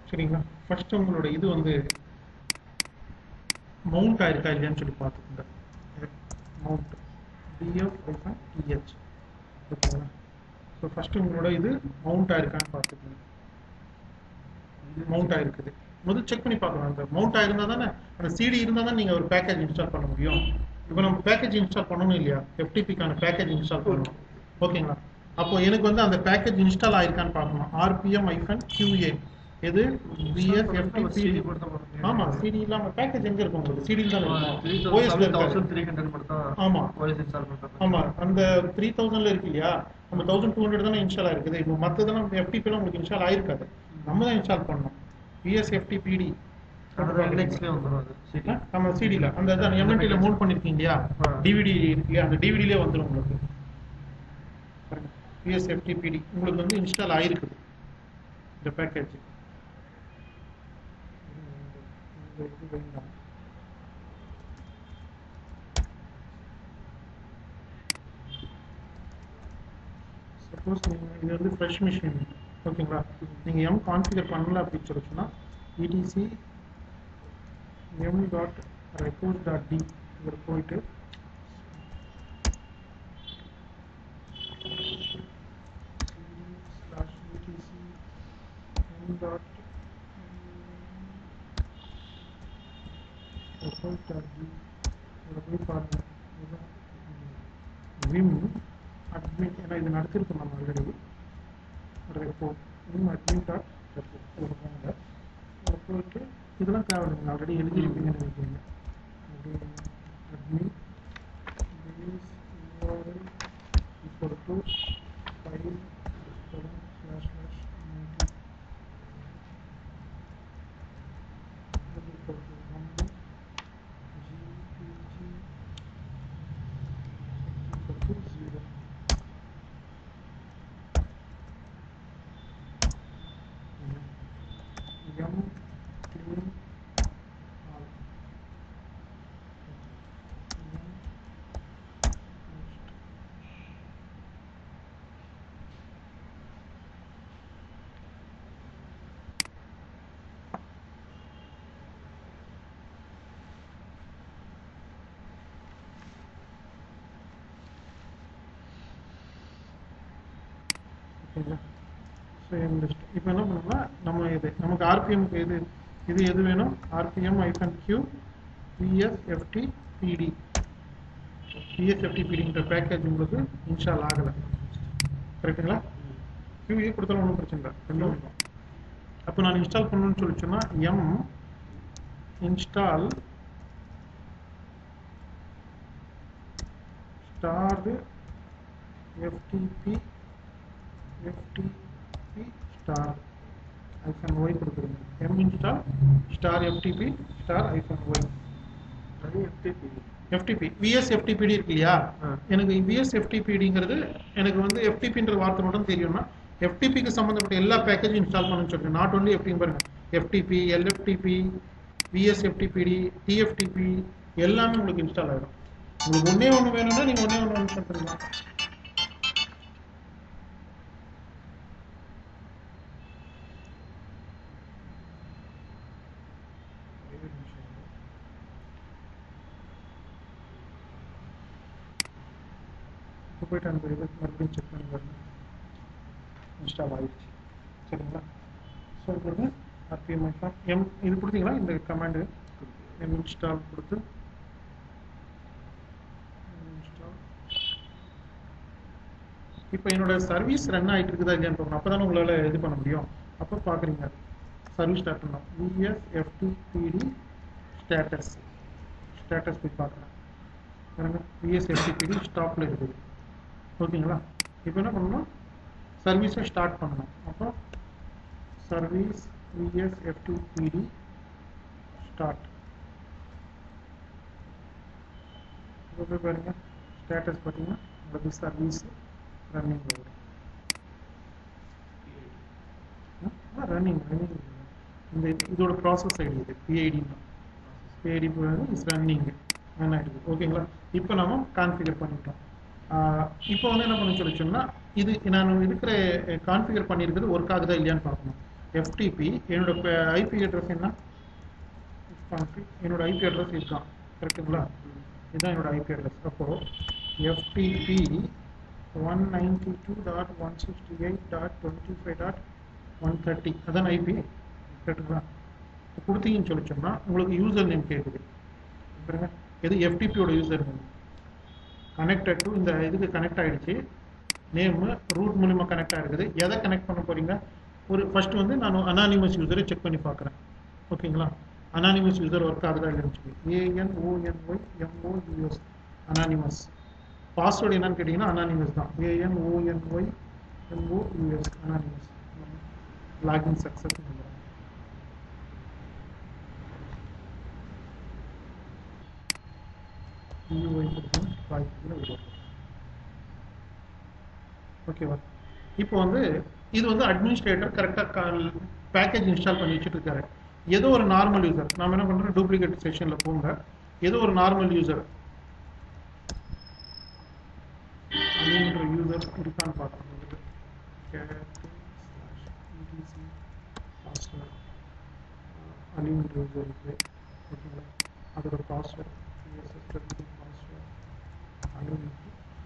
சரிங்களா ஃபர்ஸ்ட் உங்களோட இது வந்து மவுண்ட் ஆயிருக்கா இல்லையான்னு சொல்லி பார்த்துக்கோங்க மவுண்ட் பிஎஃப் டிஹெச் ஓகேங்களா ஸோ ஃபர்ஸ்ட் உங்களோட இது மவுண்ட் ஆயிருக்கான்னு பார்த்துக்கோங்க மவுண்ட் ஆயிருக்குது முதல் செக் பண்ணி பார்க்கணும் அந்த மவுண்ட் ஆயிருந்தா தானே அந்த சிடி இருந்தால் தான் நீங்கள் ஒரு பேக்கேஜ் இன்ஸ்டால் பண்ண முடியும் இப்போ நம்ம பேக்கேஜ் இன்ஸ்டால் பண்ணணும் இல்லையா எஃப்டிபிக்கான பேக்கேஜ் இன்ஸ்டால் பண்ணணும் ஓகேங்களா அப்போ எனக்கு வந்து அந்த பேக்கேஜ் இன்ஸ்டால் ஆயிருக்கான்னு பார்க்கணும் ஆர்பிஎம் ஐஃபன் கியூஏ எது பிஎஸ் எஃப்டி CD மட்டும் தான் பண்ண ஆமா சிடி இல்லாம பேக்கேஜ் எங்க இருக்கும் உங்களுக்கு சிடியில் தான் த்ரீ இருக்கும் ஓஎஸ்ல இருக்காது தௌசண்ட் த்ரீ ஹண்ட்ரட் மட்டும் தான் ஆமா ஓஎஸ் இன்ஸ்டால் பண்ணுறது ஆமா அந்த த்ரீ தௌசண்ட்ல இருக்கு இல்லையா நம்ம தௌசண்ட் டூ ஹண்ட்ரட் தானே இன்ஸ்டால் ஆயிருக்குது இப்போ மற்றதெல்லாம் எஃப்டிபிலாம் உங்களுக்கு இன்ஸ்டால் ஆயிருக்காது நம்ம தான் இன்ஸ்டால் பண்ணணும் பிஎஸ் எஃப்டி பிடி லினக்ஸ்லேயே வந்துடும் அது CD நம்ம சிடில அந்த இதான் எம்என்டில மூவ் பண்ணிருக்கீங்க இல்லையா ஆ. டிவிடி இருக்கு இல்லையா அந்த டிவிடிலே வந்துடும் உங்களுக்கு பிஎஸ் எஃப்டி பிடி உங்களுக்கு வந்து இன்ஸ்டால் ஆயிருக்குது இந்த பேக்கேஜ் இது வேண்டாம் சப்போஸ் நீங்கள் இது வந்து ஃப்ரெஷ் மிஷின் ஓகேங்களா நீங்கள் எம் கான்ஃபிகர் பண்ணல அப்படின்னு சொல்லி சொன்னால் ETC M dot report dot D இதில் போயிட்டு slash ETC M dot report dot D இதில் போய் பாருங்கள் விம் அட்மின் ஏன்னா இது நடத்திருக்கோம் நம்ம already report vim admin dot report இதில் போங்க இதில் போயிட்டு இதெல்லாம் தேவை நீங்கள் ஆல்ரெடி எழுதியிருப்பீங்கன்னு நினைக்கிறீங்க admin base URL equal to file slash slash equal to one GPG equal to zero. M clean all. M next. ஓகேங்களா ஸோ லிஸ்ட் இப்போ என்ன பண்ணோம்னா நம்ம இது நமக்கு ஆர்பிஎம்க்கு இது இது எது வேணும் ஆர்பிஎம் ஐஃபன் கியூ பிஎஸ்எஃப்டி பிடி பிஎஸ்எஃப்டி பிடிங்கிற பேக்கேஜ் உங்களுக்கு இன்ஸ்டால் ஆகலை கரெக்டுங்களா கியூஏ கொடுத்தாலும் ஒன்றும் பிரச்சனை இல்லை ரெண்டும் இருக்கும் அப்போ நான் இன்ஸ்டால் பண்ணணும்னு சொல்லி சொன்னா M install star FTP FTP star hyphen y கொடுக்குறீங்க m install star FTP star hyphen y அது FTP FTP VS FTPD இருக்கு இல்லையா ஆ. எனக்கு VS FTPDங்கிறது எனக்கு வந்து FTPன்ற வார்த்தை மட்டும் தெரியும்னா FTPக்கு சம்பந்தப்பட்ட எல்லா பேக்கேஜும் இன்ஸ்டால் பண்ணணும்னு சொல்றேன் நாட் ஒன்லி FTP பாருங்க FTP LFTP VS FTPD TFTP எல்லாமே உங்களுக்கு இன்ஸ்டால் ஆகிடும் உங்களுக்கு ஒண்ணே ஒன்று வேணும்னா நீங்க ஒண்ணே ஒன்று இன்ஸ்டால் பண்ணிக்கலாம் ஒரே ஒரு நிமிஷம் இருங்க. இப்போ போயிட்டு அந்த இது மறுபடியும் செக் பண்ணி பாருங்க இன்ஸ்டால் ஆயிடுச்சு சரிங்களா ஸோ இப்போ ஆர்பிஎம் ஐஃபான் எம் இது கொடுத்தீங்களா இந்த கமாண்டு எம் இன்ஸ்டால் கொடுத்து இன்ஸ்டால் இப்போ என்னோட சர்வீஸ் ரன் ஆகிட்டு இருக்குதா இல்லையான்னு பார்க்கணும் அப்போ தானே உங்களால் இது பண்ண முடியும் அப்போ பார்க்குறீங்க சர்வீஸ் ஸ்டார்ட் பண்ணலாம் விஎஸ் எஃப்டிபிடி ஸ்டேட்டஸ் ஸ்டேட்டஸ் போய் பார்க்குறேன் பாருங்க விஎஸ் எஃப்டிபிடி ஸ்டாப்பில் இருக்குது ஓகேங்களா இப்போ என்ன பண்ணணும் சர்வீஸை ஸ்டார்ட் பண்ணணும் அப்போ சர்வீஸ் விஎஸ் எஃப்டிபிடி ஸ்டார்ட் இப்போ போய் பாருங்க ஸ்டேட்டஸ் பார்த்தீங்கன்னா உங்களுக்கு சர்வீஸ் ரன்னிங் வரும் ரன்னிங் ரன்னிங் இந்த இதோட ப்ராசஸ் ஐடி இது பிஐடின்னு பிஐடி இஸ் ரன்னிங் ரன் ஆகிடுது ஓகேங்களா இப்போ நம்ம கான்ஃபிகர் பண்ணிட்டோம் ஆஹ் இப்போ வந்து என்ன பண்ண சொல்லி சொன்னா இது நான் இருக்கிற கான்ஃபிகர் பண்ணியிருக்கிறது ஒர்க் ஆகுதா இல்லையான்னு பார்க்கணும் எஃப்டிபி என்னோட ஐபி அட்ரஸ் என்ன என்னோட ஐபி அட்ரஸ் இதுதான் கரெக்டுங்களா இதுதான் என்னோட ஐபி அட்ரஸ் அப்போ FTP one ninety two dot one sixty eight dot twenty five dot one thirty அதான் ஐபி கரெக்டுங்களா இப்போ கொடுத்தீங்கன்னு சொல்லிச்சோம்னா உங்களுக்கு யூசர் நேம் கேட்குது பாருங்க எது எஃப்டிபியோட யூசர் நேம் கனெக்டட் டு இந்த இதுக்கு கனெக்ட் ஆகிடுச்சு நேம் ரூட் மூலிமா கனெக்ட் ஆகிருக்குது எதை கனெக்ட் பண்ண போறீங்க ஒரு ஃபர்ஸ்ட் வந்து நான் அனானிமஸ் யூசரை செக் பண்ணி பார்க்குறேன் ஓகேங்களா அனானிமஸ் யூசர் ஒர்க் ஆகுதா இல்லைன்னு சொல்லி A N O N Y M O U S anonymous password என்னன்னு கேட்டிங்கன்னா அனானிமஸ் தான் A N O N Y M O U S anonymous login success ஓகேவா இப்போ வந்து இது வந்து அட்மினிஸ்ட்ரேட்டர் கரெக்டாக பேக்கேஜ் இன்ஸ்டால் பண்ணி வச்சுட்டு இருக்காரு ஏதோ ஒரு நார்மல் யூசர் நாம என்ன பண்றோம் டூப்ளிகேட் செஷன்ல போங்க ஏதோ ஒரு நார்மல் யூசர் அப்படின்ற யூசர் இருக்கான்னு பார்க்கணும் அலிமெண்ட் யூசர் இருக்கு ஓகேங்களா அதோட பாஸ்வேர்ட் பாஸ்வேர்ட் அலிமெண்ட்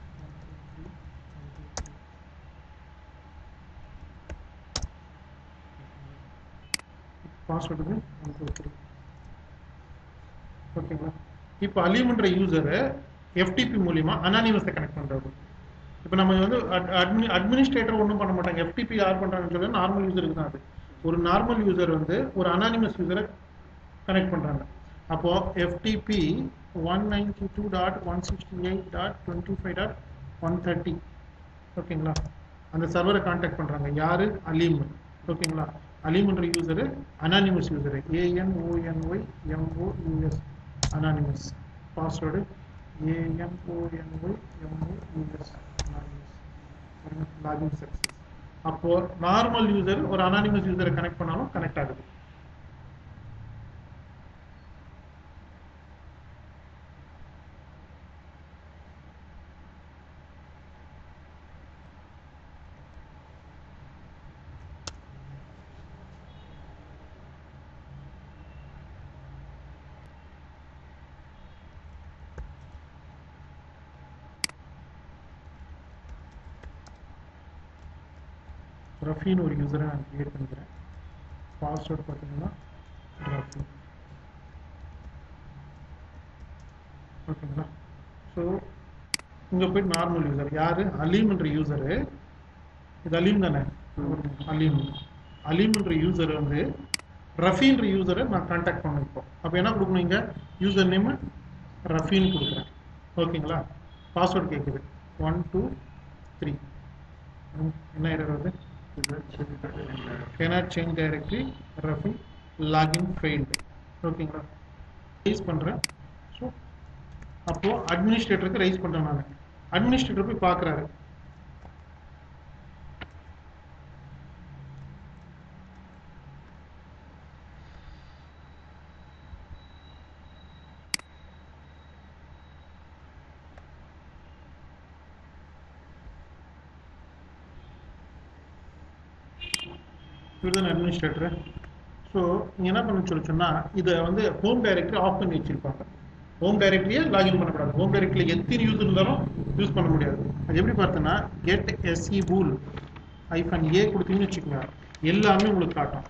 பாஸ்வேர்டுக்கு ஒன் டூ த்ரீ ஓகேங்களா இப்போ அலிம்ன்ற யூசரை எஃப்டிபி மூலியமா அனானிமஸை கனெக்ட் பண்றது இப்போ நம்ம வந்து அட்மி அட்மினிஸ்ட்ரேட்டர் ஒன்றும் பண்ண மாட்டாங்க எஃப்டிபி யார் பண்றாங்கன்னு சொல்லி நார்மல் யூசருக்கு தான் அது ஒரு நார்மல் யூசர் வந்து ஒரு அனானிமஸ் யூசரை கனெக்ட் பண்றாங்க அப்போ FTP one ninety two dot one sixty eight dot twenty five dot one thirty ஓகேங்களா அந்த சர்வரை கான்டாக்ட் பண்றாங்க யாரு அலீம் ஓகேங்களா அலீம்ன்ற யூசரு அனானிமஸ் யூசரு A N O N Y M O U S anonymous password A N O N Y M O U S anonymous login success அப்போ நார்மல் யூசர் ஒரு அனானிமஸ் யூசரை கனெக்ட் பண்ணாலும் கனெக்ட் ஆகுது ரஃபின்னு ஒரு யூசரை நான் கிரியேட் பண்ணிக்கிறேன் பாஸ்வேர்டு பார்த்தீங்கன்னா ரஃபி ஓகேங்களா ஸோ இங்கே போய் நார்மல் யூசர் யார் அலீம்ன்ற யூசரு இது அலீம் தானே அலீம் அலீம்ன்ற யூசர் வந்து ரஃபின்ற யூசரை நான் கான்டாக்ட் பண்ண இப்போ அப்போ என்ன கொடுக்கணும் இங்கே யூசர் நேம் ரஃபின்னு கொடுக்குறேன் ஓகேங்களா பாஸ்வேர்டு கேட்குது ஒன் டூ த்ரீ என்ன error வருது cannot change directory Rafi login failed ஓகேங்களா ரைஸ் பண்ணுறேன் ஸோ அப்போ அட்மினிஸ்ட்ரேட்டருக்கு ரைஸ் பண்ணுறேன் நான் அட்மினிஸ்ட்ரேட்டர் போய் பார்க்குறாரு இவர் தான் அட்மினிஸ்ட்ரேட்டர் ஸோ நீங்கள் என்ன பண்ண சொல்லி சொன்னால் இதை வந்து ஹோம் டைரக்டரி ஆஃப் பண்ணி வச்சிருப்பாங்க ஹோம் டைரக்டரியே லாகின் பண்ணக்கூடாது ஹோம் டைரக்டரியில் எத்தனை யூஸ் இருந்தாலும் யூஸ் பண்ண முடியாது அது எப்படி பார்த்தோன்னா கெட் எஸ்இ பூல் ஐஃபன் ஏ கொடுத்தீங்கன்னு வச்சுக்கோங்க எல்லாமே உங்களுக்கு காட்டும்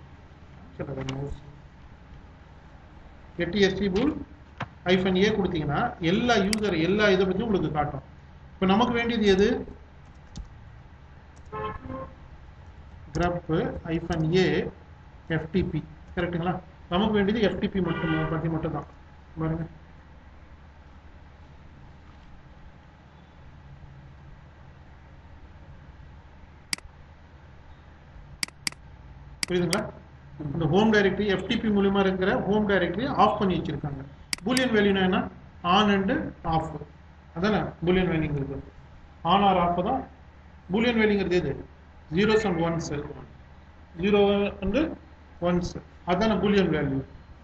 கெட் எஸ்இ பூல் ஐஃபன் ஏ கொடுத்தீங்கன்னா எல்லா யூசர் எல்லா இதை பற்றியும் உங்களுக்கு காட்டும் இப்போ நமக்கு வேண்டியது எது grep ஐஃபன் ஏ எஃப்டிபி கரெக்ட்டுங்களா நமக்கு வேண்டியது எஃப்டிபி மட்டும் பற்றி மட்டும் தான் பாருங்க புரியுதுங்களா இந்த ஹோம் டைரக்டரி எஃப்டிபி மூலியமா இருக்கிற ஹோம் டைரக்டரி ஆஃப் பண்ணி வச்சிருக்காங்க பூலியன் வேல்யூனா என்ன ஆன் அண்ட் ஆஃப் அதானே பூலியன் வேல்யூங்கிறது ஆன் ஆர் ஆஃப் தான் பூலியன் வேல்யூங்கிறது எது zeros and ones zero and ones அதான பூலியன் வேல்யூ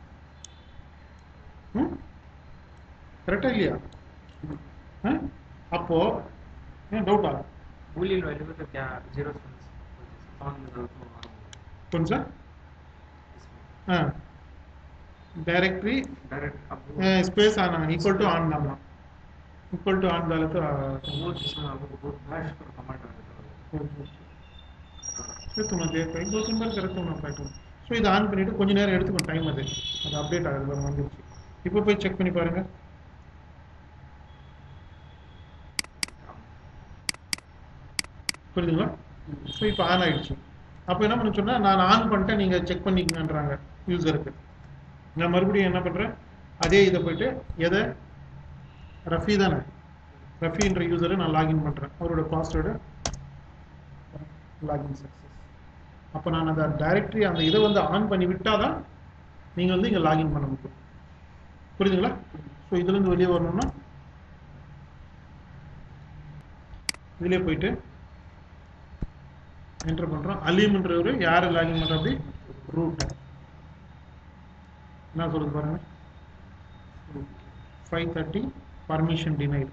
ம் கரெக்டா இல்லையா ஆ? அப்போ ஏன் டவுட்டா boolean value में तो क्या जीरो ऑन கொஞ்சம் ஆ டைரக்டரி डायरेक्ट आपको स्पेस आना इक्वल टू ऑन डालना इक्वल टू ऑन डाले तो वो जिसमें आपको वो फ्लैश पर कमांड आ जाता है சரி நம்ம தேவை இப்போ சிம்பிள் கரெக்டாக நம்ம பார்க்கணும் ஸோ இதை ஆன் பண்ணிவிட்டு கொஞ்ச நேரம் எடுத்துக்கும் டைம் அது அது அப்டேட் ஆகுது பாருங்க வந்துருச்சு இப்போ போய் செக் பண்ணி பாருங்க புரியுதுங்களா ஸோ இப்போ ஆன் ஆயிடுச்சு அப்போ என்ன பண்ண சொன்னா நான் ஆன் பண்ணிட்டேன் நீங்கள் செக் பண்ணிக்கங்கன்றாங்க யூசருக்கு நான் மறுபடியும் என்ன பண்ணுறேன் அதே இதை போயிட்டு எதை ரஃபி தானே ரஃபின்ற யூசரை நான் லாகின் பண்ணுறேன் அவரோட பாஸ்வேர்டு லாகின் சக்ஸஸ் அப்போ நான் அந்த டைரக்டரி அந்த இதை வந்து ஆன் பண்ணி விட்டால் தான் நீங்கள் வந்து இங்கே லாகின் பண்ண முடியும் புரியுதுங்களா ஸோ இதுலேருந்து வெளியே வரணும்னா இதுலேயே போயிட்டு என்டர் பண்ணுறோம் அலீம்ன்றவர் யார் லாகின் பண்ணுற அப்படி ரூட் என்ன சொல்லுது பாருங்க five thirty permission denied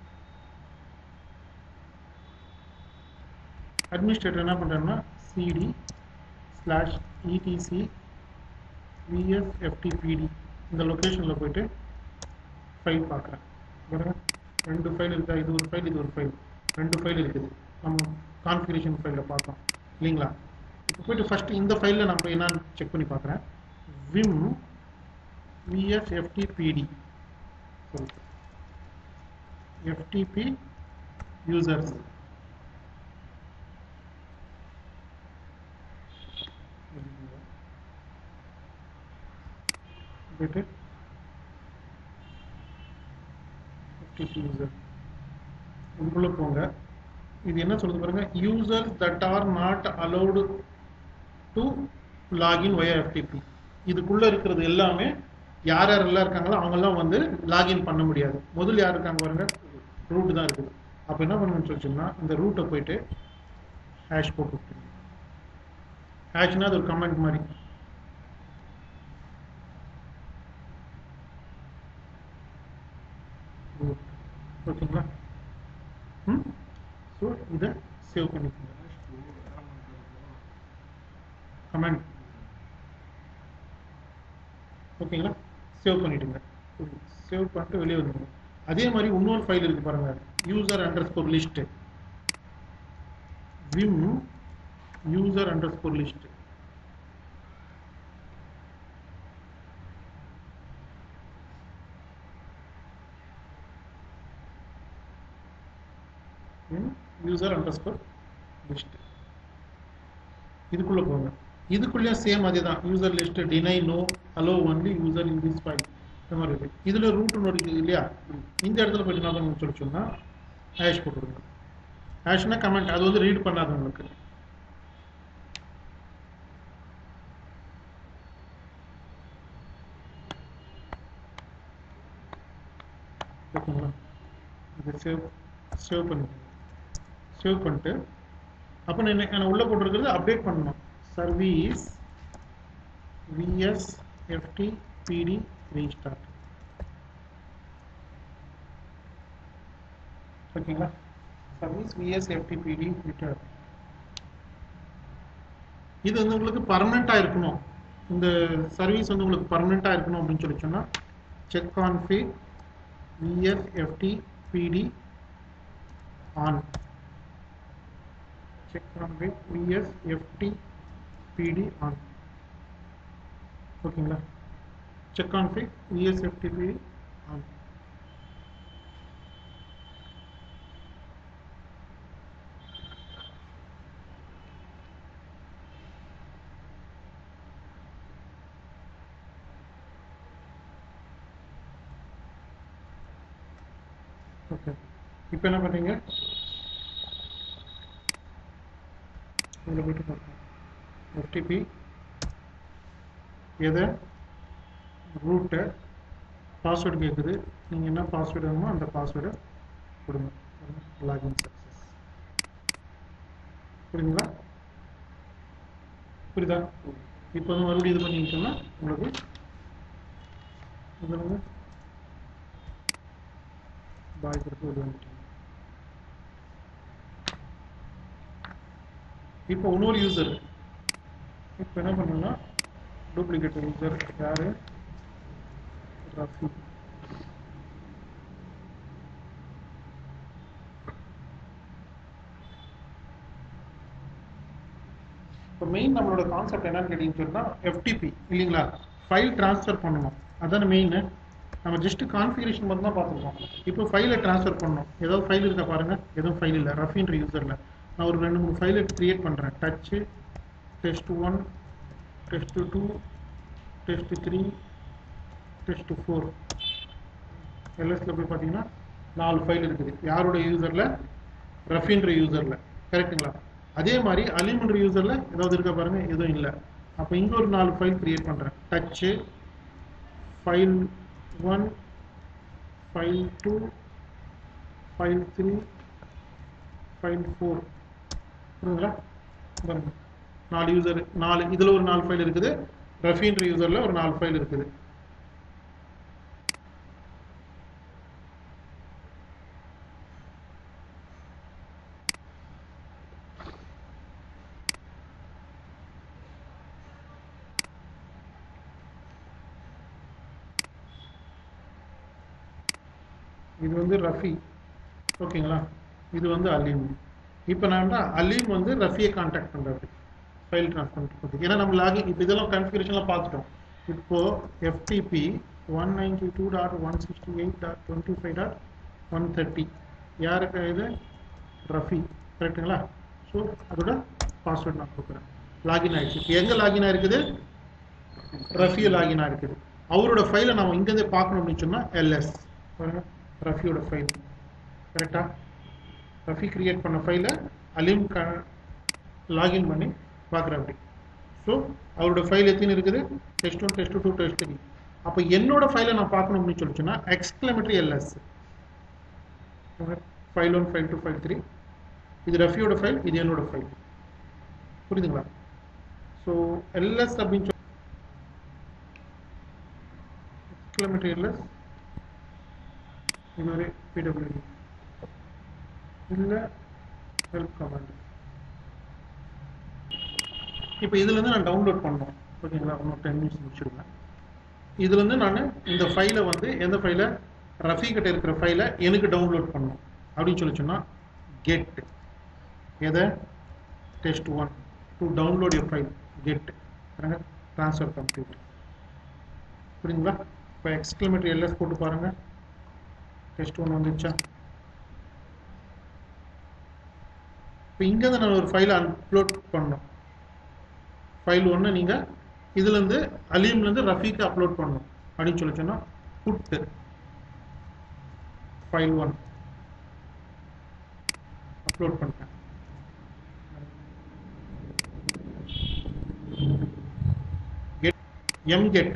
administrator என்ன பண்ணுறாருன்னா சிடி ஸ்லாஷ் இடிசி விஎஸ்எஃப்டிபிடி இந்த லொக்கேஷனில் போயிட்டு ஃபைல் பார்க்குறேன் பாருங்க ரெண்டு ஃபைல் இருக்கா இது ஒரு ஃபைல் இது ஒரு ஃபைல் ரெண்டு ஃபைல் இருக்குது நம்ம கான்ஃபிகரேஷன் ஃபைலில் பார்த்தோம் இல்லைங்களா இப்போ போயிட்டு ஃபஸ்ட்டு இந்த ஃபைலில் நம்ம என்னன்னு செக் பண்ணி பார்க்குறேன் விம் விஎஸ்எஃப்டிபிடி எஃப்டிபி யூசர்ஸ் போயிட்டு FTP user இதுக்குள்ள போங்க இது என்ன சொல்லுது பாருங்க users that are not allowed to login via FTP இதுக்குள்ள இருக்கிறது எல்லாமே யார் யாரெல்லாம் இருக்காங்களோ அவங்கெல்லாம் வந்து லாகின் பண்ண முடியாது முதல்ல யார் இருக்காங்க பாருங்க ரூட் தான் இருக்குது அப்போ என்ன பண்ணணும்னு சொல்லிச்சோம்னா இந்த ரூட்டை போயிட்டு ஹேஷ் போட்டு விட்டுருங்க ஹேஷ்னா அது ஒரு கமெண்ட் மாதிரி ஓகேங்களா ம் ஸோ இதை சேவ் பண்ணிக்கோங்க கமெண்ட் ஓகேங்களா சேவ் பண்ணிடுங்க சேவ் பண்ணிட்டு வெளியே வந்துடுங்க அதே மாதிரி இன்னொரு ஃபைல் இருக்கு பாருங்க user under score list vim user under score list user under score list இதுக்குள்ள போங்க இதுக்குள்ளேயும் சேம் அதே தான் user list deny no allow only user in this file இந்த மாதிரி இருக்கு இதுல ரூட்னு இருக்குது இல்லையா இந்த இடத்துல போயிட்டு என்ன பண்ணணும்னு சொல்லி சொன்னா ஹேஷ் போட்டுருங்க ஹேஷ்னா கமெண்ட் அது வந்து ரீட் பண்ணாதவங்களுக்கு ஓகேங்களா இதை சேவ் சேவ் பண்ணிக்கோங்க சேவ் பண்ணிட்டு அப்போ நான் என்ன- நான் உள்ள போட்டிருக்கிறது அப்டேட் பண்ணணும் service VS FT PD restart ஓகேங்களா service VS FT PD return இது வந்து உங்களுக்கு பர்மனெண்ட்டாக இருக்கணும் இந்த சர்வீஸ் வந்து உங்களுக்கு பர்மனெண்ட்டாக இருக்கணும் அப்படின்னு சொல்லி சொன்னா check config VS FT PD on check on with vs ft pd on ஓகேங்களா check config vs ft pd on okay இப்போ என்ன பண்ணுறீங்க இதில் போயிட்டு பார்ப்போம் எஃப்டிபி எதை ரூட்டை பாஸ்வேர்டு கேட்குது நீங்கள் என்ன பாஸ்வேர்டு வேணுமோ அந்த பாஸ்வேர்டை கொடுங்க லாகின் சக்ஸஸ் புரியுதுங்களா புரியுதா இப்போ வந்து மறுபடியும் இது பண்ணிக்கிட்டோம்னா உங்களுக்கு இது வந்து பாய் கொடுத்து வெளியே வந்துட்டீங்க இப்போ இன்னொரு யூசர் இப்போ என்ன பண்ணணும்னா டூப்ளிகேட் யூசர் யாரு ரஃபி இப்போ மெயின் நம்மளோட கான்செப்ட் என்னன்னு கேட்டீங்கன்னு சொன்னா எஃப்டிபி இல்லைங்களா ஃபைல் ட்ரான்ஸ்ஃபர் பண்ணணும் அதான மெயின் நம்ம ஜஸ்ட் கான்ஃபிகரேஷன் மட்டும் தான் பார்த்துருக்கோம் இப்போ ஃபைலை ட்ரான்ஸ்ஃபர் பண்ணணும் ஏதாவது ஃபைல் இருக்கா பாருங்க எதுவும் ஃபைல் இல்லை ரஃபின்ற யூசரில் நான் ஒரு ரெண்டு மூணு ஃபைலை கிரியேட் பண்ணுறேன் touch test one test two test three test four எல்எஸ்ல போய் பார்த்தீங்கன்னா நாலு ஃபைல் இருக்குது யாரோட யூசரில் ரஃபின்ற யூசரில் கரெக்ட்டுங்களா அதே மாதிரி அலிமன்ற யூசரில் ஏதாவது இருக்கா பாருங்க எதுவும் இல்லை அப்போ இங்கே ஒரு நாலு ஃபைல் கிரியேட் பண்ணுறேன் touch file one file two file three file four புரியுதுங்களா பாருங்க நாலு யூசர் நாலு இதில் ஒரு நாலு ஃபைல் இருக்குது ரஃபின்ற யூசரில் ஒரு நாலு ஃபைல் இருக்குது இது வந்து ரஃபி ஓகேங்களா இது வந்து அலீம் இப்போ நான் அலீம் வந்து ரஃபியை காண்டாக்ட் பண்ணுறது ஃபைல் ட்ரான்ஸ்ஃபர் பண்ணுறதுக்கு ஏன்னா நம்ம லாகிங் இப்போ இதெல்லாம் கன்ஃபிகரேஷன்லாம் பார்த்துட்டோம் இப்போ FTP one ninety two dot one sixty eight dot twenty five dot one thirty யாருக்கு இது ரஃபி கரெக்டுங்களா ஸோ அதோட பாஸ்வேர்ட் நான் கொடுக்குறேன் லாகின் ஆயிடுச்சு இப்போ எங்கே லாகின் ஆயிருக்குது ரஃபியோ லாகின் ஆயிருக்குது அவரோட ஃபைலை நம்ம இங்கேருந்தே பார்க்கணும் அப்படின்னு சொன்னால் எல்எஸ் பாருங்க ரஃபியோட ஃபைல் கரெக்டா ரஃபி கிரியேட் பண்ண ஃபைலை அலீம் க லாகின் பண்ணி பார்க்குறேன் அப்படி ஸோ அவரோட ஃபைல் எத்தனை இருக்குது test one test two test three அப்போ என்னோட ஃபைலை நான் பார்க்கணும் அப்படின்னு சொல்லிச்சுன்னா exclamatory LS file one file two file three இது ரஃபியோட ஃபைல் இது என்னோட ஃபைல் புரியுதுங்களா ஸோ எல்எஸ் அப்படின்னு சொல்லி எக்ஸ்கிளமெட்ரி எல்எஸ் இது ஒரு பிடபிள்யூ இல்லை ஹெல்ப் கமாண்ட் இப்போ இதுலேருந்து நான் டவுன்லோட் பண்ணணும் ஓகேங்களா இன்னும் டென் மினிட்ஸ் முடிச்சிடுவேன் இதுலேருந்து நான் இந்த ஃபைலை வந்து எந்த ஃபைலை ரஃபி கிட்ட இருக்கிற ஃபைலை எனக்கு டவுன்லோட் பண்ணணும் அப்படின்னு சொல்லி சொன்னால் கெட் எதை test one to download your file get transfer complete புரியுதுங்களா இப்போ எக்ஸ்கிளமேட்டரி எல்எஸ் போட்டு பாருங்கள் டெஸ்ட் ஒன் வந்துச்சா இப்போ இங்கேருந்து நான் ஒரு ஃபைலை அப்லோட் பண்ணணும் ஃபைல் ஒன்று நீங்கள் இதுலேருந்து அலீம்லேருந்து ரஃபீக்கு அப்லோட் பண்ணணும் அப்படின்னு சொல்லி சொன்னால் புட்டு ஃபைல் ஒன் அப்லோட் பண்ணிட்டேன் get M get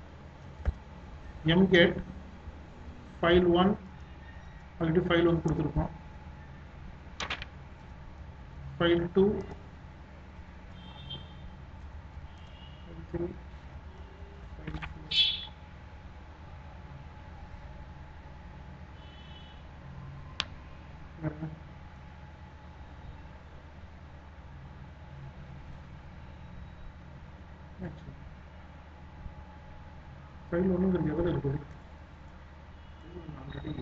M get file one already file one கொடுத்துருக்கோம் file two file three file four file ஒன்றுங்கிறது எதில் இருக்குது already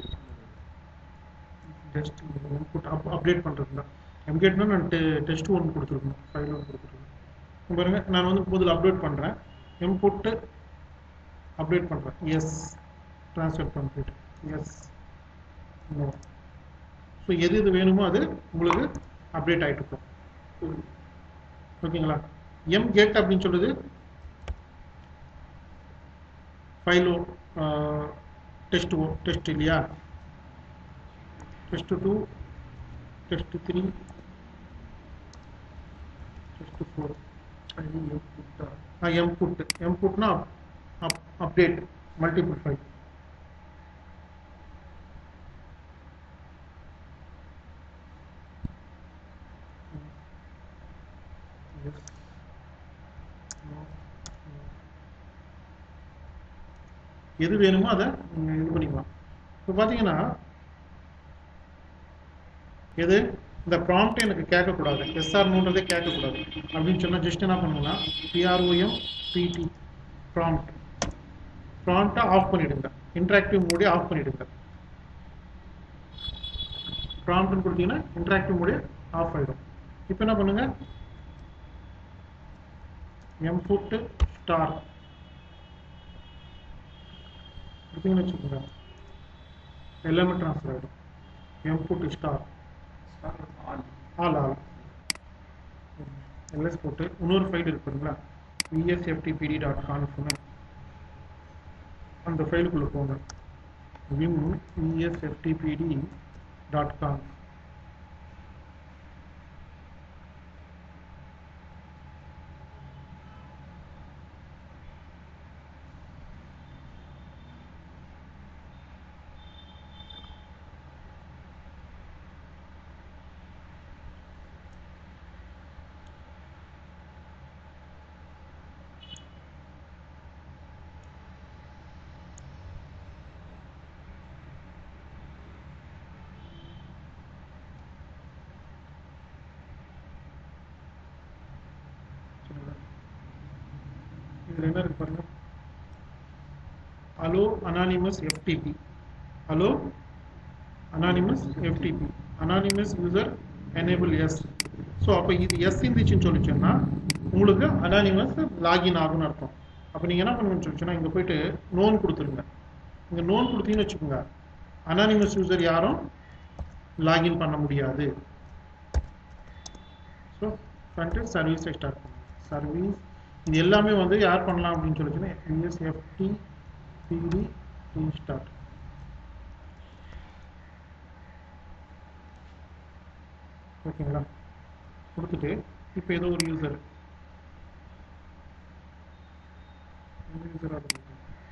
just input up update பண்ணுறது தான் எம்கேட்னா நான் டெ டெஸ்ட் ஒன் கொடுத்துருக்கணும் ஃபைல் ஒன் கொடுத்துருக்கணும் இங்க பாருங்க நான் வந்து முதல்ல அப்டேட் பண்ணுறேன் இன்புட்டு அப்டேட் பண்ணுறேன் yes transfer complete yes no so எது எது வேணுமோ அது உங்களுக்கு அப்டேட் ஆகிட்டு இருக்கும் ஓகேங்களா எம் கெட் அப்படின்னு சொல்லுது ஃபைலோ டெஸ்ட் ஓ டெஸ்ட் இல்லையா test two test three test four M put M புட்னா அப்டேட் மல்டிபிள் ஃபைல் எது வேணுமோ அதை நீங்கள் இது பண்ணிக்கலாம் இப்போ பார்த்தீங்கன்னா எது இந்த ப்ராம்ப்ட் எனக்கு கேட்கக்கூடாது எஸ்ஆர் நோன்றதே கேட்கக்கூடாது அப்படின்னு சொன்னால் ஜஸ்ட் என்ன பண்ணுங்கன்னா பிஆர்ஓஎம் பிடி ப்ராம்ப்ட் ப்ராம்ப்டை ஆஃப் பண்ணிடுங்க இன்டராக்டிவ் மோடே ஆஃப் பண்ணிடுங்க ப்ராம்ப்ட்னு கொடுத்தீங்கன்னா இன்டராக்டிவ் மோடே ஆஃப் ஆகிடும் இப்போ என்ன பண்ணுங்க எம்புட் ஸ்டார் கொடுத்தீங்கன்னு வச்சுக்கோங்க எல்லாமே ட்ரான்ஸ்ஃபர் ஆகிடும் M put star all all LS போட்டு இன்னொரு ஃபைல் இருக்குங்களா விஎஸ்எஃப்டிபிடி டாட் கான்ஃப்னு அந்த ஃபைலுக்குள்ளே போங்க விம் விஎஸ்எஃப்டிபிடி டாட் காம் சரிங்களா இதில் என்ன இருக்கு பாருங்க allow anonymous FTP allow anonymous FTP anonymous user enable yes so அப்போ இது எஸ் இருந்துச்சுன்னு சொல்லிச்சோன்னா உங்களுக்கு அனானிமஸ் லாகின் ஆகும்னு அர்த்தம் அப்போ நீங்கள் என்ன பண்ணுங்கன்னு சொல்லிச்சோன்னா இங்கே போயிட்டு நோன் கொடுத்துருங்க இங்கே நோன் கொடுத்தீங்கன்னு வச்சுக்கோங்க அனானிமஸ் யூசர் யாரும் லாகின் பண்ண முடியாது ஸோ ஃப்ரண்ட் சர்வீஸை ஸ்டார்ட் பண்ணுங்க சர்வீஸ் இது எல்லாமே வந்து யார் பண்ணலாம் அப்படின்னு சொல்லிச்சுன்னா யூஎஸ்எஃப்டி பிடி ஸ்டார்ட் ஓகேங்களா கொடுத்துட்டு இப்போ ஏதோ ஒரு யூசர் எந்த யூசராக இருக்கும்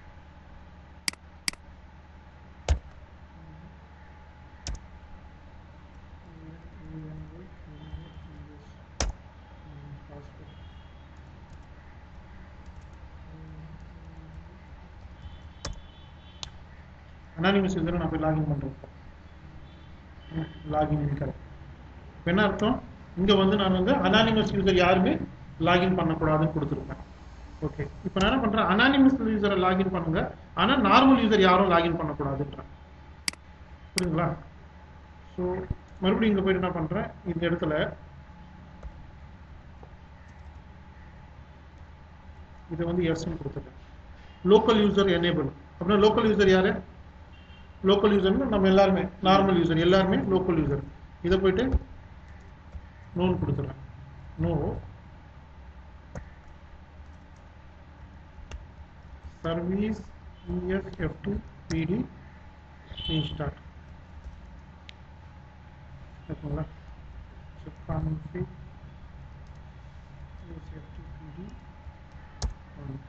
அனானிமஸ் யூசரை நான் போய் லாகின் பண்ணுறேன் லாகின் கரெக்ட் இப்போ என்ன அர்த்தம் இங்கே வந்து நான் வந்து அனானிமஸ் யூசர் யாருமே லாகின் பண்ணக்கூடாதுன்னு கொடுத்துருப்பேன் ஓகே இப்போ நான் என்ன பண்ணுறேன் அனானிமஸ் யூசரை லாகின் பண்ணுங்க ஆனால் நார்மல் யூசர் யாரும் லாகின் பண்ணக்கூடாதுன்றேன் புரியுங்களா ஸோ மறுபடியும் இங்கே போயிட்டு என்ன பண்ணுறேன் இந்த இடத்துல இதை வந்து எஸ்ன்னு கொடுத்துட்டேன் லோக்கல் யூசர் எனேபிள் அப்படின்னா லோக்கல் யூசர் யாரு லோக்கல் யூசர்னு நம்ம எல்லாருமே நார்மல் யூசர் எல்லாருமே லோக்கல் யூசர் இதை போயிட்டு நோன் கொடுத்துறேன் நோ சர்வீஸ் இஎஸ்எஃப்டி பிடி இன்ஸ்டார்ட் ஓகேங்களா ஸோ கான்ஃபிக் இஎஸ்எஃப்டி பிடி ஒன்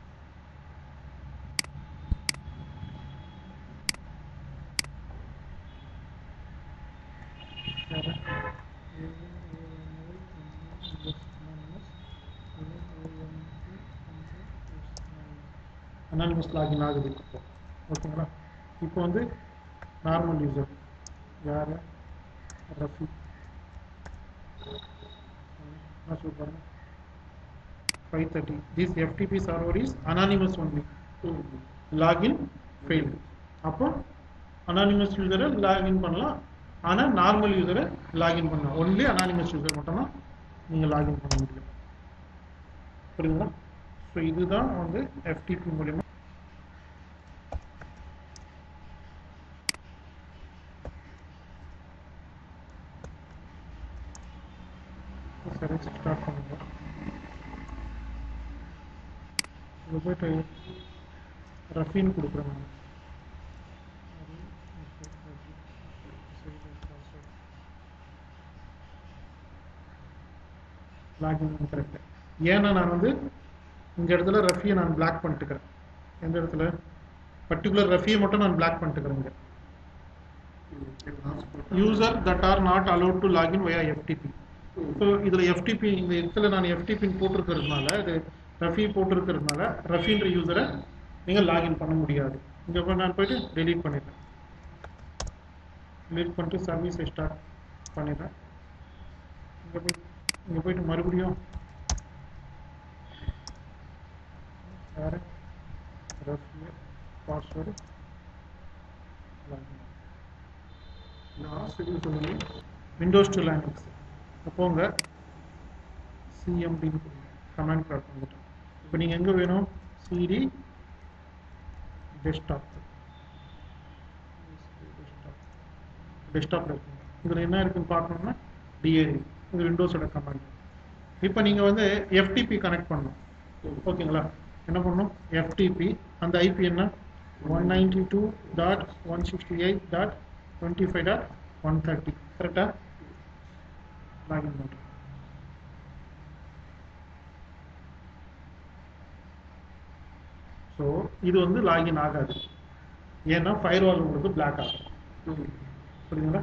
அனானிமஸ் லாகின் ஆகுது இப்போ ஓகேங்களா இப்போ வந்து நார்மல் யூசர் யார் ரஃபி என்ன சொல்றாங்க five thirty this FTP server is anonymous only login fail அப்போ அனானிமஸ் யூசரை லாகின் பண்ணலாம் ஆனால் நார்மல் யூசரை லாகின் பண்ணலாம் ஒன்லி அனானிமஸ் யூசர் மட்டும்தான் நீங்கள் லாகின் பண்ண முடியும் புரியுதுங்களா ஸோ இதுதான் வந்து எஃப்டிபி மூலியமா சரி ஸ்டார்ட் பண்ணுங்க இங்கே போயிட்டு ரஃபின்னு கொடுக்குறேன் நான் லாகின் கரெக்ட் ஏன்னா நான் வந்து இந்த இடத்துல ரஃபியை நான் பிளாக் பண்ணிட்டுக்கிறேன் எந்த இடத்துல பர்டிகுலர் ரஃபியை மட்டும் நான் பிளாக் பண்ணிட்டுக்கிறேன் இங்க user that are not allowed to login via FTP so இதில் எஃப்டிபி இந்த இடத்துல நான் எஃப்டிபின்னு போட்டிருக்கிறதுனால இது ரஃபி போட்டிருக்கிறதுனால ரஃபின்ற யூசரை நீங்கள் லாகின் பண்ண முடியாது இங்கே போய் நான் போயிட்டு டெலீட் பண்ணிடுறேன் டெலீட் பண்ணிட்டு சர்வீஸை ஸ்டார்ட் பண்ணிடுறேன் இங்கே போய் இங்கே போயிட்டு மறுபடியும் வேறு பாஸ்வேர்டு லாஸ்ட் இது சொல்லுங்க விண்டோஸ் டு லைனக்ஸ் போங்க சிஎம்டி கமாண்ட் ப்ராட் வந்துட்டோம் இப்போ நீங்கள் எங்கே வேணும் சிடி டெஸ்க்டாப் டெஸ்க்டாப்பில் இருக்குங்க இதில் என்ன இருக்குன்னு பார்க்கணும்னா டிஏடி இது விண்டோஸோட கமாண்ட் இப்போ நீங்கள் வந்து எஃப்டிபி கனெக்ட் பண்ணணும் ஓகேங்களா என்ன பண்ணணும் எஃப்டிபி அந்த ஐபி என்ன one ninety two dot one sixty eight dot twenty five dot one thirty கரெக்டாக லாகின் பண்ணுறேன் ஸோ இது வந்து லாகின் ஆகாது ஏன்னா ஃபயர்வால் உங்களுக்கு பிளாக் ஆகும் புரியுதுங்களா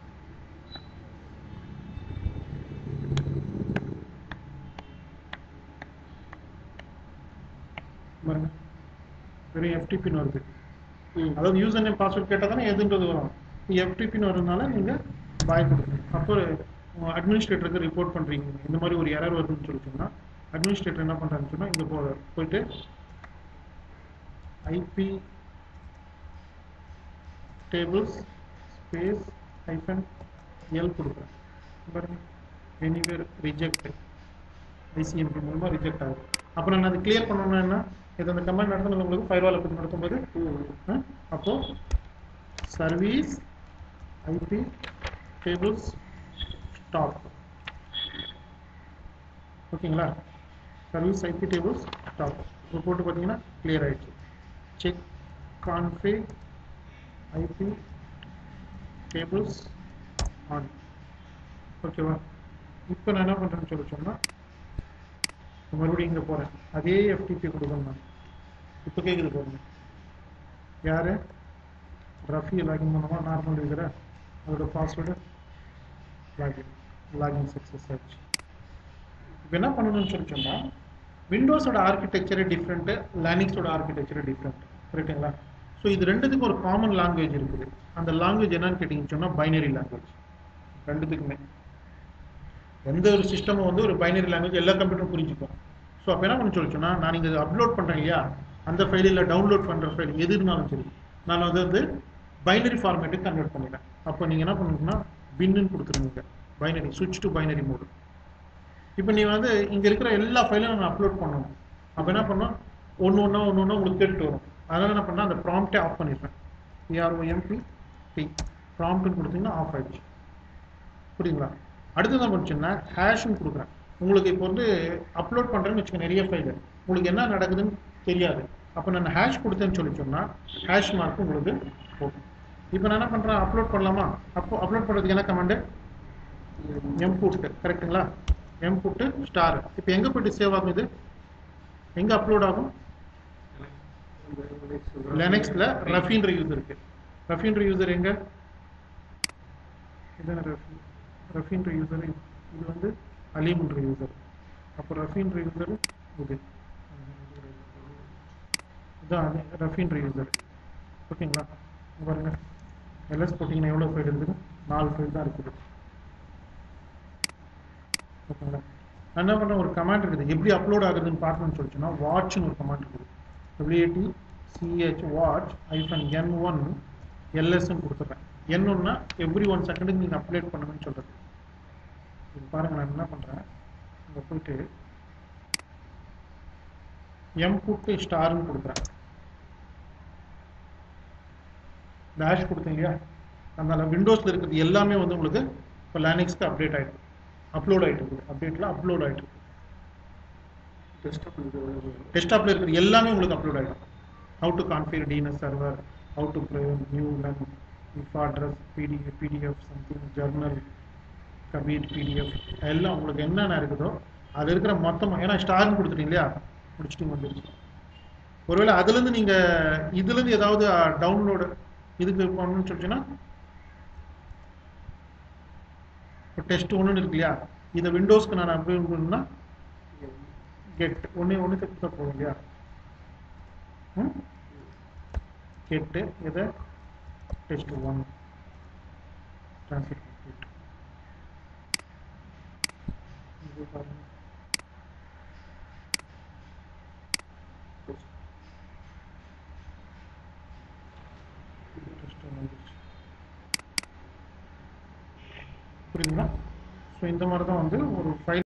பாருங்க வெறும் எஃப்டிபின்னு வருது அதாவது யூசர் நேம் பாஸ்வேர்ட் கேட்டால் தானே எதுன்றது வரும் எஃப்டிபின்னு வரதுனால நீங்கள் பாய் கொடுக்கணும் அப்போ அட்மினிஸ்ட்ரேட்டருக்கு ரிப்போர்ட் பண்ணுறீங்க இந்த மாதிரி ஒரு எரர் வருதுன்னு சொல்லிட்டீங்கன்னா அட்மினிஸ்ட்ரேட்டர் என்ன பண்ணுறாங்கன்னு சொன்னால் இங்கே போ போயிட்டு IP tables space hyphen L கொடுக்குறேன் பாருங்க எனிவேர் ரிஜெக்ட் ஐசிஎம்பி மூலமாக ரிஜெக்ட் ஆகும் அப்போ நான் அதை கிளியர் பண்ணணும்னா என்ன இது அந்த கமெண்ட் நடந்தது உங்களுக்கு ஃபயர்வால் பற்றி நடக்கும்போது ஆ? அப்போ சர்வீஸ் ஐபி டேபிள்ஸ் ஸ்டாப் ஓகேங்களா சர்வீஸ் ஐபி டேபிள்ஸ் ஸ்டாப் இப்போ போட்டு பார்த்தீங்கன்னா கிளியர் ஆயிடுச்சு check config IP tables on ஓகேவா இப்போ நான் என்ன பண்ணுறேன்னு சொல்லி சொன்னால் மறுபடியும் இங்கே போகிறேன் அதே எஃப்டிபி கொடுக்கணும் நான் இப்போ கேட்குது பாருங்க யார் ரஃபி லாகின் பண்ணுமா நார்மல் இருக்கிற அதோட பாஸ்வேர்டு லாகின் லாகின் சக்ஸஸ் ஆச்சு இப்போ என்ன பண்ணணும்னு சொல்லி சொன்னால் விண்டோஸோட ஆர்கிடெக்சரே டிஃப்ரெண்ட்டு லேனிக்ஸோட ஆர்கிடெக்சரே டிஃப்ரெண்ட் கரெக்டுங்களா ஸோ இது ரெண்டுத்துக்கும் ஒரு காமன் லாங்குவேஜ் இருக்குது அந்த லாங்குவேஜ் என்னன்னு கேட்டிங்கன்னு சொன்னால் பைனரி லாங்குவேஜ் ரெண்டுத்துக்குமே எந்த ஒரு சிஸ்டமும் வந்து ஒரு பைனரி லாங்குவேஜ் எல்லா கம்ப்யூட்டரும் புரிஞ்சுக்கும் ஸோ அப்போ என்ன பண்ண சொல்லி சொன்னால் நான் இங்கே அப்லோட் பண்ணுறேன் இல்லையா அந்த ஃபைல் இல்லை டவுன்லோட் பண்ணுற ஃபைல் எது இருந்தாலும் சரி நான் அதை வந்து பைனரி ஃபார்மேட்டுக்கு கன்வெர்ட் பண்ணிடுறேன் அப்போ நீங்கள் என்ன பண்ணுங்கன்னா பின்னு கொடுத்துருங்க பைனரி சுவிட்ச் டு பைனரி மோடு இப்போ நீ வந்து இங்கே இருக்கிற எல்லா ஃபைலும் நான் அப்லோட் பண்ணணும் அப்போ என்ன பண்ணோம் ஒன்று ஒன்றா ஒன்று ஒன்றா உங்களுக்கு கேட்டுட்டு வரும் அதனால் என்ன பண்ணால் அந்த ப்ராம்ப்டே ஆஃப் பண்ணிடுறேன் பிஆர்ஓ எம்பி பி ப்ராம்ப்ட்னு கொடுத்தீங்கன்னா ஆஃப் ஆயிடுச்சு புரியுங்களா அடுத்து என்ன பண்ணுச்சுன்னா ஹேஷ்னு கொடுக்குறேன் உங்களுக்கு இப்போ வந்து அப்லோட் பண்ணுறேன்னு வச்சுக்க நிறைய ஃபைல் உங்களுக்கு என்ன நடக்குதுன்னு தெரியாது அப்போ நான் ஹேஷ் கொடுத்தேன்னு சொல்லி சொன்னால் ஹேஷ் மார்க் உங்களுக்கு போகும் இப்போ நான் என்ன பண்ணுறேன் அப்லோட் பண்ணலாமா அப்போ அப்லோட் பண்ணுறதுக்கு என்ன கமாண்டு எம் புட்டு கரெக்ட்டுங்களா எம் புட்டு ஸ்டார் இப்போ எங்கே போயிட்டு சேவ் ஆகும் இது எங்கே அப்லோட் ஆகும் லெனக்ஸில் ரஃபின்ற யூசர் இருக்கு ரஃபின்ற யூசர் எங்க இதான ரஃபி ரஃபின்ற யூசர் இது வந்து அலீம்ன்ற யூசர் அப்போ ரஃபின்ற யூசர் இது இதான் அது ரஃபின்ற யூசர் ஓகேங்களா இங்க பாருங்க எல்எஸ் போட்டிங்கன்னா எவ்வளோ ஃபைல் இருக்குது நாலு ஃபைல் தான் இருக்குது ஓகேங்களா நான் என்ன பண்ணுறேன் ஒரு கமாண்ட் இருக்குது எப்படி அப்லோட் ஆகுதுன்னு பார்க்கணும்னு சொல்லிச்சுன்னா வாட்ச்னு ஒரு கமாண்ட் இருக்குது டபிள்யூஏடி சிஹெச் வாட்ச் ஐஃபன் என் ஒன் எல்எஸ்ன்னு கொடுத்துட்றேன் என் ஒன்னா எவ்ரி ஒன் செகண்டுக்கு நீங்கள் அப்டேட் பண்ணணும்னு சொல்கிறது இது பாருங்க நான் என்ன பண்ணுறேன் இங்கே போயிட்டு எம் புட்டு ஸ்டார்னு கொடுக்குறேன் டேஷ் கொடுத்தீங்க இல்லையா அதனால விண்டோஸில் இருக்கிறது எல்லாமே வந்து உங்களுக்கு இப்போ லேனிக்ஸ்க்கு அப்டேட் ஆகிட்டு அப்லோட் ஆகிட்டு இருக்குது அப்டேட்டில் அப்லோட் ஆகிட்டு இருக்கு டெஸ்க்டாப் டெஸ்க்டாப்பில் இருக்கிறது எல்லாமே உங்களுக்கு அப்லோட் ஆகிடும் how to configure DNS server how to new LAN if address PDF PDF something journal Kabir PDF எல்லாம் உங்களுக்கு என்னென்ன இருக்குதோ அது இருக்கிற மொத்தமாக ஏன்னா ஸ்டார்னு கொடுத்துட்டீங்க இல்லையா முடிச்சுட்டு வந்துருச்சு ஒருவேளை அதுலேருந்து நீங்கள் இதுலேருந்து ஏதாவது டவுன்லோடு இதுக்கு பண்ணணும்னு சொல்லிச்சுன்னா இப்போ டெஸ்ட் ஒன்றுன்னு இருக்கு இல்லையா இதை விண்டோஸ்க்கு நான் அப்படி பண்ணணும்னா கெட் ஒன்று ஒன்று கொடுத்தா போதும் இல்லையா ம் கெட்டு இதை டெஸ்ட் ஒன் ட்ரான்ஸ்ஃபர் கம்ப்ளீட் இது பாருங்க Just வந்துருச்சு. புரியுதுங்களா ஸோ இந்த மாதிரி தான் வந்து ஒரு ஃபைல்